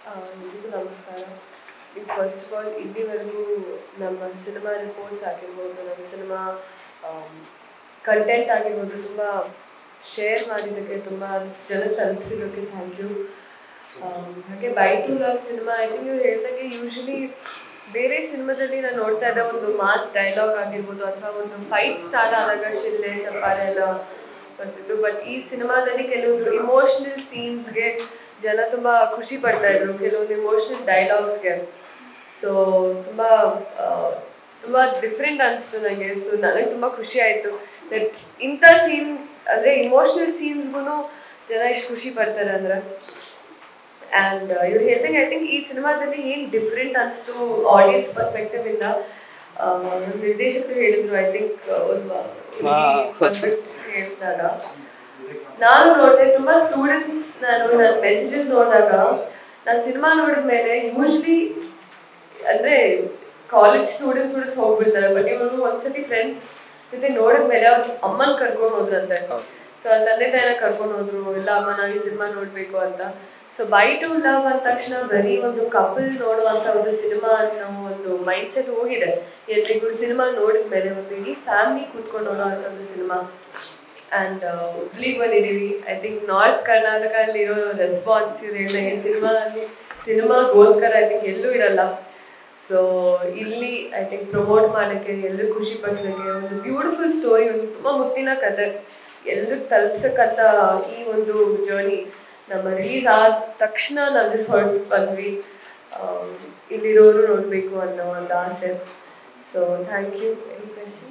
ಎಲ್ರಿಗೂ ನಮಸ್ಕಾರ ಈಗ ಫಸ್ಟ್ ಆಫ್ ಆಲ್ ಇಲ್ಲಿವರೆಗೂ ನಮ್ಮ ಸಿನಿಮಾ ರಿಪೋರ್ಟ್ಸ್ ಆಗಿರ್ಬೋದು ನಮ್ಮ ಸಿನಿಮಾ ಕಂಟೆಂಟ್ ಆಗಿರ್ಬೋದು ತುಂಬ ಶೇರ್ ಮಾಡಿದ್ದಕ್ಕೆ ತುಂಬ ಜನ ತಲುಪಿಸಿದ್ದಕ್ಕೆ ಥ್ಯಾಂಕ್ ಯು ಹಾಗೆ by two love cinema I think ಇವ್ರು ಹೇಳ್ದಂಗೆ ಯೂಶಲಿ ಬೇರೆ ಸಿನಿಮಾದಲ್ಲಿ ನಾನು ನೋಡ್ತಾ ಇದ್ದ ಒಂದು ಮಾಸ್ ಡೈಲಾಗ್ ಆಗಿರ್ಬೋದು ಅಥವಾ ಒಂದು ಫೈಟ್ ಸ್ಟಾರ್ಟ್ ಆದಾಗ ಶಿಲ್ಲೆ ಚಪ್ಪಾಳೆ ಎಲ್ಲ ಬರ್ತಿತ್ತು ಬಟ್ ಈ ಸಿನಿಮಾದಲ್ಲಿ ಕೆಲವೊಂದು ಇಮೋಷನಲ್ ಸೀನ್ಸ್ಗೆ ಜನ ತುಂಬಾ ಖುಷಿ ಪಡ್ತಾ ಇದ್ರು ಕೆಲವೊಂದು ಇಮೋಷನಲ್ ಡೈಲಾಗ್ಸ್ಗೆ ಸೊ ತುಂಬಾ ಆ, ತುಂಬಾ ಡಿಫ್ರೆಂಟ್ ಅನಿಸ್ತು ನನಗೆ ಸೊ ನನಗೆ ತುಂಬಾ ಖುಷಿ ಆಯ್ತು ದಟ್ ಇಂಥ ಸೀನ್ ಅಂದ್ರೆ ಇಮೋಷನಲ್ ಸೀನ್ಸ್ಗೂ ಜನ ಎಷ್ಟು ಖುಷಿ ಪಡ್ತಾರೆ ಅಂದ್ರೆ ಆ್ಯಂಡ್ ಇವ್ರು ಹೇಳ್ದಂಗೆ ಐ ಥಿಂಕ್ ಈ ಸಿನಿಮಾದಲ್ಲಿ ಏನು ಡಿಫ್ರೆಂಟ್ ಅನಿಸ್ತು ಆಡಿಯನ್ಸ್ ಪರ್ಸ್ಪೆಕ್ಟಿವ್ ಇಂದ ಆ, ನಿರ್ದೇಶಕರು ಹೇಳಿದ್ರು ಐ ಥಿಂಕ್ ಒಂದು ಬಂದ್ಬಿಟ್ಟು ಹೇಳಿದಾಗ ನಾನು ನೋಡಿದೆ ತುಂಬಾ ಸ್ಟೂಡೆಂಟ್ಸ್ ನಾನು ನನ್ನ ಮೆಸೇಜಸ್ ನೋಡಿದಾಗ ನಾನು ಸಿನಿಮಾ ನೋಡಿದ್ಮೇಲೆ ಯೂಶ್ಲಿ ಅಂದ್ರೆ ಕಾಲೇಜ್ ಸ್ಟೂಡೆಂಟ್ಸ್ ಸ್ಟೂಡೆಂಟ್ಸ್ ಹೋಗ್ಬಿಡ್ತಾರೆ ಬಟ್ ಇವರು ಒಂದ್ಸತಿ ಫ್ರೆಂಡ್ಸ್ ಜೊತೆ ನೋಡಿದ್ಮೇಲೆ ಅವ್ರ ಅಮ್ಮನ್ ಕರ್ಕೊಂಡು ಹೋದ್ರಂತೆ ಸೊ ತಂದೆ ತಾಯಿನ ಕರ್ಕೊಂಡು ಹೋದ್ರು ಇಲ್ಲ ಅಮ್ಮ ನಾವು ಈ ಸಿನಿಮಾ ನೋಡ್ಬೇಕು ಅಂತ ಸೊ ಬೈ ಟು ಲವ್ ಅಂದ ತಕ್ಷಣ ಬರೀ ಒಂದು ಕಪಲ್ ನೋಡುವಂತ ಒಂದು ಸಿನಿಮಾ ಅನ್ನೋ ಒಂದು ಮೈಂಡ್ ಸೆಟ್ ಹೋಗಿದೆ ಎಲ್ರಿಗೂ ಸಿನಿಮಾ ನೋಡಿದ್ಮೇಲೆ ಒಂದು ಇಡೀ ಫ್ಯಾಮಿಲಿ ಕೂತ್ಕೊಂಡು ನೋಡುವಂತ ಒಂದು ಸಿನಿಮಾ ಆ್ಯಂಡ್ ಹುಬ್ಳಿಗೆ ಬಂದಿದ್ದೀವಿ ಐ ಥಿಂಕ್ ನಾರ್ತ್ ಕರ್ನಾಟಕದಲ್ಲಿ ಇರೋ ರೆಸ್ಪಾನ್ಸ್ ಇದೆ ಸಿನಿಮಾ ಸಿನಿಮಾಗೋಸ್ಕರ ಐ ಥಿಂಕ್ ಎಲ್ಲೂ ಇರಲ್ಲ ಸೊ ಇಲ್ಲಿ ಐ ಥಿಂಕ್ ಪ್ರಮೋಟ್ ಮಾಡೋಕ್ಕೆ ಎಲ್ಲರೂ ಖುಷಿ ಪಡಿಸೋಕ್ಕೆ ಒಂದು ಬ್ಯೂಟಿಫುಲ್ ಸ್ಟೋರಿ ಒಂದು ತುಂಬ ಮುತ್ತಿನ ಕತೆ ಎಲ್ಲರೂ ತಲುಪ್ಸಕ್ಕಂತ ಈ ಒಂದು ಜರ್ನಿ ನಮ್ಮ ರಿಲೀಸ್ ಆದ ತಕ್ಷಣ ನಾವು ಹೊರಟು ಬಂದ್ವಿ ಆಮ್, ಇಲ್ಲಿರೋರು ನೋಡಬೇಕು ಅನ್ನೋ ಒಂದು ಆಸೆ so thank you any questions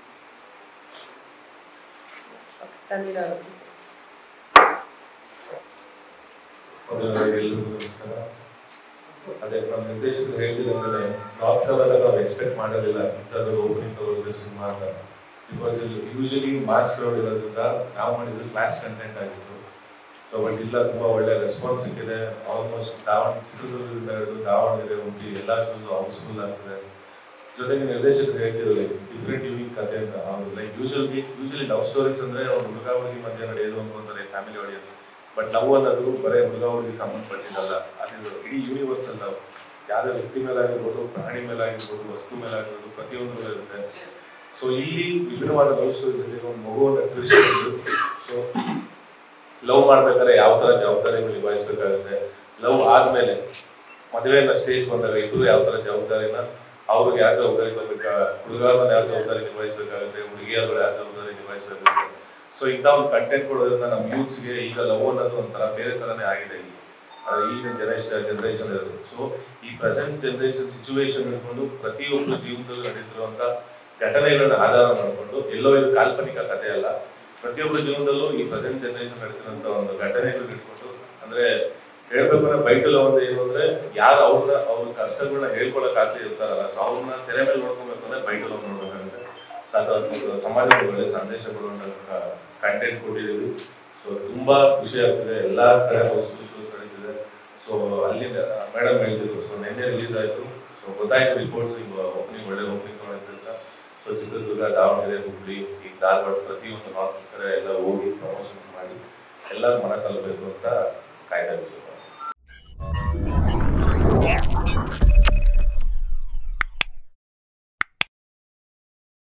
ಧನ್ಯವಾದ ಮೊದಲನೇದಾಗಿ ಎಲ್ರಿಗೂ ನಮಸ್ಕಾರ ಅದೇ ನಮ್ಮ ನಿರ್ದೇಶಕರು ಹೇಳಿದ್ರೆ ನಾರ್ತ್ ಕರ್ನಾಟಕ ನಾವು ಎಕ್ಸ್ಪೆಕ್ಟ್ ಮಾಡೋದಿಲ್ಲ ಇಂಥದ್ದು ಓಪನಿಂಗ್ ತಗೊಳ್ಳೋದು ಸಿನಿಮಾ ಅಂತ ಬಿಕಾಸ್ ಇಲ್ಲಿ ಯೂಶಲಿ ಮಾಸ್ ಕ್ರೌಡ್ ಇರೋದ್ರಿಂದ ನಾವು ಮಾಡಿದ್ದು ಕ್ಲಾಸ್ ಕಂಟೆಂಟ್ ಆಗಿತ್ತು ಸೊ ಬಟ್ ಇಲ್ಲ ತುಂಬಾ ಒಳ್ಳೆ ರೆಸ್ಪಾನ್ಸ್ ಸಿಕ್ಕಿದೆ ಆಲ್ಮೋಸ್ಟ್ ದಾವಣ ಚಿತ್ರದುರ್ಗದಿಂದ ಹಿಡಿದು ದಾವಣಗೆರೆ ಉಂಟಿ ಎಲ್ಲ ಶೋಸ್ ಹೌಸ್ಫುಲ್ ಆಗ್ತದೆ ಜೊತೆಗೆ ನಿರ್ದೇಶಕರು ಹೇಳ್ತಿದ್ರು ಡಿಫ್ರೆಂಟ್ ಯೂನಿಕ್ ಕತೆ ಅಂತ ಅವ್ರು like usually usually love stories ಅಂದ್ರೆ ಒಂದು ಹುಡುಗ ಹುಡುಗಿ ಮಧ್ಯೆ ನಡೆಯೋದು ಅನ್ಕೊಂತಾರೆ ಫ್ಯಾಮಿಲಿ ಆಡಿಯನ್ಸ್ ಬಟ್ ಲವ್ ಅನ್ನೋದು ಬರೇ ಹುಡುಗ ಹುಡುಗಿ ಸಂಬಂಧಪಟ್ಟಿದ್ದಲ್ಲ ಅದು ಇಡೀ ಯೂನಿವರ್ಸಲ್ ಲವ್ ಯಾವುದೇ ವ್ಯಕ್ತಿ ಮೇಲೆ ಆಗಿರ್ಬೋದು ಪ್ರಾಣಿ ಮೇಲೆ ಆಗಿರ್ಬೋದು ವಸ್ತು ಮೇಲೆ ಆಗಿರ್ಬೋದು ಪ್ರತಿಯೊಂದು ಇರುತ್ತೆ ಸೊ ಇಲ್ಲಿ ವಿಭಿನ್ನವಾದ ಲವ್ ಸ್ಟೋರಿ ಜೊತೆಗೆ ಒಂದು ಮಗುವನ್ನ ಟ್ವಿಸ್ಟ್ ಸೊ ಲವ್ ಮಾಡ್ಬೇಕಾದ್ರೆ ಯಾವ ತರ ಜವಾಬ್ದಾರಿಗಳು ನಿಭಾಯಿಸ್ಬೇಕಾಗುತ್ತೆ ಲವ್ ಆದ್ಮೇಲೆ ಮದುವೆನ ಸ್ಟೇಜ್ ಬಂದಾಗ ಇಬ್ರು ಯಾವ ತರ ಜವಾಬ್ದಾರಿನ ಅವ್ರಿಗೆ ಯಾವ ಜವಾಬ್ದಾರಿ ತಗೋಬೇಕಾ ಹುಡುಗರನ್ನ ಯಾವ ಜವಾಬ್ದಾರಿ ನಿಭಾಯಿಸ್ಬೇಕಾಗುತ್ತೆ ಹುಡುಗಿಯರು ಯಾವ ಜವಾಬ್ದಾರಿ ನಿಭಾಯಿಸ್ಬೇಕಾಗುತ್ತೆ ಸೊ ಇಂಥ ಒಂದು ಕಂಟೆಂಟ್ ಕೊಡೋದ್ರಿಂದ ನಮ್ಮ ಯೂತ್ಸ್ಗೆ ಈಗ ಲವ್ ಅನ್ನೋದು ಒಂಥರ ಬೇರೆ ತರನೇ ಆಗಿದೆ ಈಗ ಅಹ್ ಈಗಿನ ಜನರೇಷನ್ ಜನರೇಷನ್ ಇರೋದು ಸೊ ಈ ಪ್ರೆಸೆಂಟ್ ಜನರೇಷನ್ ಸಿಚುವೇಶನ್ ಹಿಡ್ಕೊಂಡು ಪ್ರತಿಯೊಬ್ಬರ ಜೀವನದಲ್ಲಿ ನಡೀತಿರುವಂತ ಘಟನೆಗಳನ್ನ ಆಧಾರ ಮಾಡಿಕೊಂಡು ಎಲ್ಲೋ ಇದು ಕಾಲ್ಪನಿಕ ಕಥೆ ಅಲ್ಲ ಪ್ರತಿಯೊಬ್ಬರ ಜೀವನದಲ್ಲೂ ಈ ಪ್ರೆಸೆಂಟ್ ಜನರೇಷನ್ ನಡೀತಿರುವಂತ ಒಂದು ಘಟನೆಗಳನ್ನ ಇಟ್ಕೊಂಡು ಅಂದ್ರೆ ಹೇಳ್ಬೇಕು ಅಂದ್ರೆ ಬೈಟಲ್ ಒಂದು ಏನು ಅಂದ್ರೆ ಯಾರು ಅವ್ರನ್ನ ಅವ್ರ ಕಷ್ಟಗಳನ್ನ ಹೇಳ್ಕೊಳಕ್ ಆಗ್ತಾ ಇರ್ತಾರಲ್ಲ ಸೊ ಅವ್ರನ್ನ ತೆರೆ ಮೇಲೆ ನೋಡ್ಕೊಬೇಕು ಅಂದ್ರೆ ಬೈಟಲ್ ಅವ್ರು ನೋಡ್ಬೇಕಾಗುತ್ತೆ ಸಾಕಾತ್ಮಕ ಸಮಾಜಕ್ಕೆ ಒಳ್ಳೆ ಸಂದೇಶ ಕೊಡುವಂತ ಕಂಟೆಂಟ್ ಕೊಟ್ಟಿದ್ದೀವಿ ಸೊ ತುಂಬಾ ಖುಷಿ ಆಗ್ತಿದೆ ಎಲ್ಲಾ ಕಡೆ ಹೌಸ್ಫುಲ್ ಶೋಸ್ ನಡೀತಿದೆ ಸೊ ಅಲ್ಲಿಂದ ಮೇಡಮ್ ಹೇಳ್ತಿದ್ರು ಸೊ ನಿನ್ನೆ ರಿಲೀಸ್ ಆಯ್ತು ಸೊ ಗೊತ್ತಾಯ್ತು ರಿಪೋರ್ಟ್ಸ್ ಈಗ ಓಪನಿಂಗ್ ಒಳ್ಳೆ ಓಪನಿಂಗ್ ತೊಗೊಂಡಿದ್ದ ಸೊ ಚಿತ್ರದುರ್ಗ ದಾವಣಗೆರೆ ಹುಬ್ಳಿ ಈಗ ಧಾರವಾಡ ಪ್ರತಿಯೊಂದು ನಾರ್ತ್ ಕಡೆ ಎಲ್ಲ ಹೋಗಿ ಪ್ರಮೋಷನ್ ಮಾಡಿ ಎಲ್ಲರೂ ಮನ ತಲುಪಬೇಕು ಅಂತ ಕಾಯ್ತಾ ಇದ್ದೀವಿ